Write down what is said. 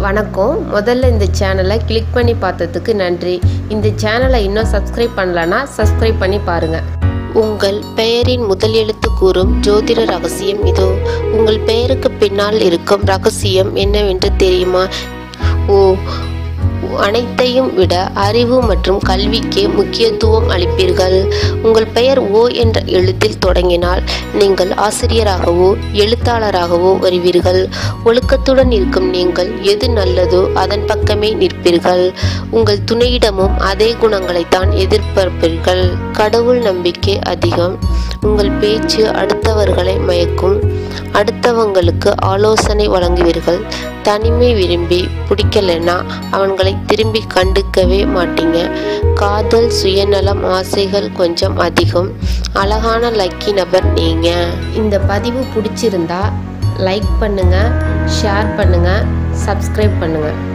வணக்கம் முதல்ல இந்த சேனலை கிளிக் பண்ணி பார்த்ததுக்கு நன்றி இந்த சேனலை இன்னும் சப்ஸ்கிரைப் பண்ணலன்னா சப்ஸ்கிரைப் பண்ணி பாருங்க உங்கள் பெயரின் முதல் எழுத்து கூறும் ஜோதிட ரகசியம் இதோ உங்கள் பெயருக்கு பின்னால் இருக்கும் ரகசியம் என்னவென்று தெரியுமா ஓ அனைத்தையும் விட அறிவு மற்றும் கல்விக்கு முக்கியத்துவம் அளிப்பீர்கள் உங்கள் பெயர் ஓ என்ற எழுத்தில் தொடங்கினால் நீங்கள் ஆசிரியராகவோ எழுத்தாளராகவோ வருவீர்கள் ஒழுக்கத்துடன் இருக்கும் நீங்கள் எது நல்லதோ அதன் பக்கமே நிற்பீர்கள் உங்கள் துணையிடமும் அதே குணங்களைத்தான் எதிர்பார்ப்பீர்கள் கடவுள் நம்பிக்கை அதிகம் உங்கள் பேச்சு அடுத்தவர்களை மயக்கும் அடுத்தவங்களுக்கு ஆலோசனை வழங்குவீர்கள் தனிமை விரும்பி பிடிக்கலைன்னா அவன்களை திரும்பி கண்டுக்கவே மாட்டீங்க காதல் சுயநலம் ஆசைகள் கொஞ்சம் அதிகம் அழகான லக்கி நபர் நீங்க இந்த பதிவு பிடிச்சிருந்தா லைக் பண்ணுங்க ஷேர் பண்ணுங்க சப்ஸ்கிரைப் பண்ணுங்க